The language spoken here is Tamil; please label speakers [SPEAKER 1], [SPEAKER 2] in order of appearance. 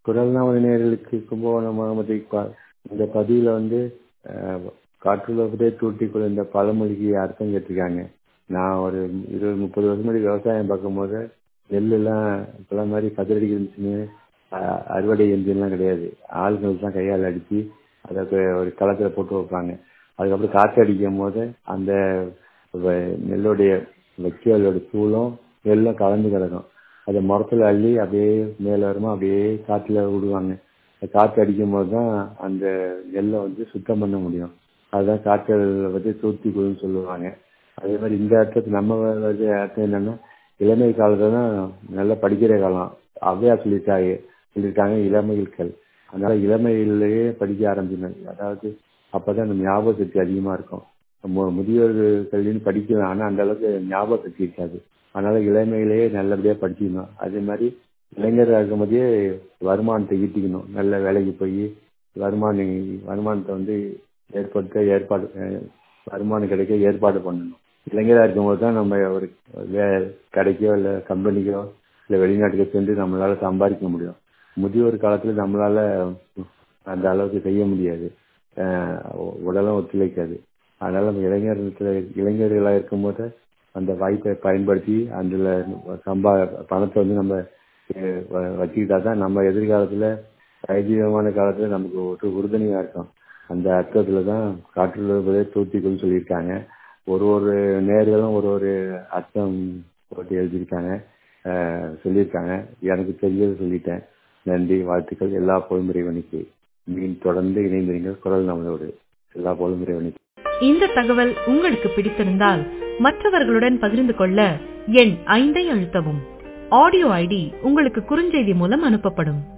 [SPEAKER 1] குரல் நாவல் நேர்களுக்கு கும்பகோணம் முகமது இக்பால் இந்த பதிவில் வந்து அஹ், காற்றுலகத்தே தூட்டிக்குள் இந்த பழமொழிக்கு அர்த்தம் கேட்டிருக்காங்க நான் ஒரு இருபது முப்பது வருஷம் முன்னாடி விவசாயம் பார்க்கும்போது நெல்லுலாம் இப்பெல்லாம் மாதிரி கதிரடிக்கிற மிஷினு அஹ், அறுவடை எந்திரம்லாம் கிடையாது ஆளுங்களுக்கு தான் கையால் அடித்து அதை கொ- ஒரு களத்தில் போட்டு வைப்பாங்க அதுக்கப்புறம் காற்று அடிக்கும் போது அந்த வ- நெல்லுடைய வைக்கோலோட தூளும் நெல்லும் கலந்து கிடக்கும் அதை முறத்துல அள்ளி அப்படியே மேல வருமா அப்படியே காற்றுல விடுவாங்க அந்த காற்று அடிக்கும் போது தான் அந்த நெல்லை வந்து சுத்தம் பண்ண முடியும் அதுதான் காற்று வந்து தூத்திக்குள்னு சொல்லுவாங்க அதே மாதிரி இந்த அர்த்தத்துக்கு நம்ம வந்து அர்த்தம் என்னன்னா இளமை காலத்துல தான் நல்லா படிக்கிற காலம் அவ்வையா சொல்லியிருக்காங்க சொல்லியிருக்காங்க இளமைகள் அதனால இளமையிலேயே படிக்க ஆரம்பிக்கணும் அதாவது அப்பதான் அந்த ஞாபக சக்தி அதிகமா இருக்கும் மு- முதியோர் கல்வின்னு படிக்கலாம் ஆனா அந்த அளவுக்கு ஞாபக சக்தி இருக்காது அதனால இளமையிலேயே நல்லபடியா படிச்சுக்கணும் அதே மாதிரி இளைஞராக இருக்கும்போதே வருமானத்தை ஈட்டிக்கணும் நல்ல வேலைக்கு போய் வருமானம் வருமானத்தை வந்து ஏற்படுத்த ஏற்பாடு அஹ், வருமானம் கிடைக்க ஏற்பாடு பண்ணணும் இளைஞராக இருக்கும்போது தான் நம்ம ஒரு வே கடைக்கோ இல்லை கம்பெனிக்கோ இல்லை வெளிநாட்டுக்கோ சென்று நம்மளால சம்பாதிக்க முடியும் முதியோர் காலத்துல நம்மளால அந்த அளவுக்கு செய்ய முடியாது அஹ், உடலும் ஒத்துழைக்காது அதனால நம்ம இளைஞர்கள் இளைஞர்களாக இருக்கும்போது அந்த வாய்ப்பை பயன்படுத்தி அதில் சம்பா பணத்தை வந்து நம்ம அஹ், வ- வச்சுக்கிட்டா தான் நம்ம எதிர்காலத்துல வைத்தியமான காலத்துல நமக்கு ஒரு உறுதுணையா இருக்கும் அந்த அர்த்தத்துல தான் காற்றுள்ளதை தூத்திக்குள் சொல்லியிருக்காங்க ஒரு ஒரு நேர்களும் ஒரு ஒரு அர்த்தம் போட்டு எழுதியிருக்காங்க அஹ், சொல்லியிருக்காங்க எனக்கு தெரிஞ்சது சொல்லிட்டேன் நன்றி வாழ்த்துக்கள் எல்லா போலும் இறைவனுக்கு மீன் தொடர்ந்து இணைந்திருங்கள் குரல் நம்மளோடு எல்லா போலும் இறைவனுக்கு
[SPEAKER 2] இந்த தகவல் உங்களுக்கு பிடித்திருந்தால் மற்றவர்களுடன் பகிர்ந்து கொள்ள எண் ஐந்தை அழுத்தவும் ஆடியோ ஐடி உங்களுக்கு குறுஞ்செய்தி மூலம் அனுப்பப்படும்